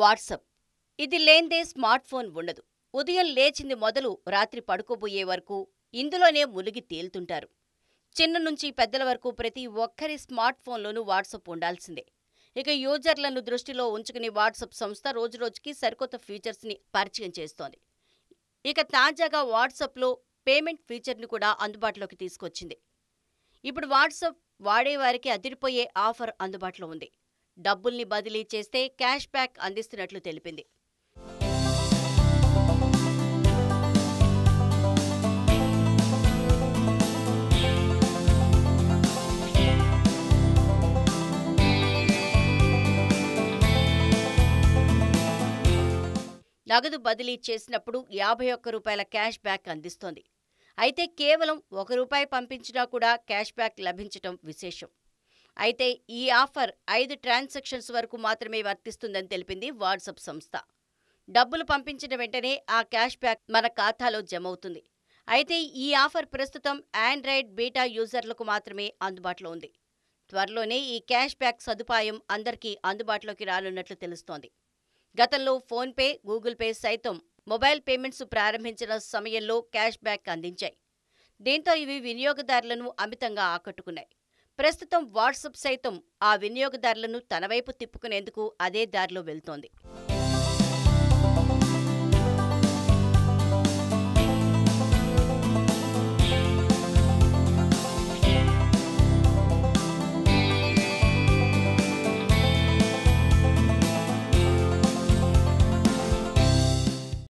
WhatsApp ఇది లేందే smart phone ఉండదు ఉదయం లేచింది మొదలు రాత్రి పడుకోబోయే వరకు ఇందులోనే మునిగి తేలుతుంటారు చిన్న నుంచి పెద్దల వరకు ప్రతి ఒక్కరి స్మార్ట్ ఫోన్లోనూ వాట్సప్ ఉండాల్సిందే ఇక యూజర్లను దృష్టిలో ఉంచుకుని వాట్సప్ సంస్థ రోజురోజుకి సరికొత్త ఫీచర్స్ని పరిచయం చేస్తోంది ఇక తాజాగా వాట్సాప్లో పేమెంట్ ఫీచర్ని కూడా అందుబాటులోకి తీసుకొచ్చింది ఇప్పుడు వాట్సాప్ వాడేవారికి అదిరిపోయే ఆఫర్ అందుబాటులో ఉంది డబ్బుల్ని బదిలీ చేస్తే క్యాష్ బ్యాక్ అందిస్తున్నట్లు తెలిపింది నగదు బదిలీ చేసినప్పుడు యాభై ఒక్క రూపాయల క్యాష్ బ్యాక్ అందిస్తోంది అయితే కేవలం ఒక రూపాయి పంపించినా కూడా క్యాష్ బ్యాక్ లభించటం విశేషం అయితే ఈ ఆఫర్ ఐదు ట్రాన్సాక్షన్స్ వరకు మాత్రమే వర్తిస్తుందని తెలిపింది వాట్సాప్ సంస్థ డబ్బులు పంపించిన వెంటనే ఆ క్యాష్ బ్యాక్ మన ఖాతాలో జమవుతుంది అయితే ఈ ఆఫర్ ప్రస్తుతం ఆండ్రాయిడ్ బీటా యూజర్లకు మాత్రమే అందుబాటులో ఉంది త్వరలోనే ఈ క్యాష్ బ్యాక్ సదుపాయం అందరికీ అందుబాటులోకి రానున్నట్లు తెలుస్తోంది గతంలో ఫోన్పే గూగుల్ పే సైతం మొబైల్ పేమెంట్స్ ప్రారంభించిన సమయంలో క్యాష్ బ్యాక్ అందించాయి దీంతో ఇవి వినియోగదారులను అమితంగా ఆకట్టుకున్నాయి ప్రస్తుతం వాట్సాప్ సైతం ఆ వినియోగదారులను తన వైపు తిప్పుకునేందుకు అదే దారిలో వెళ్తోంది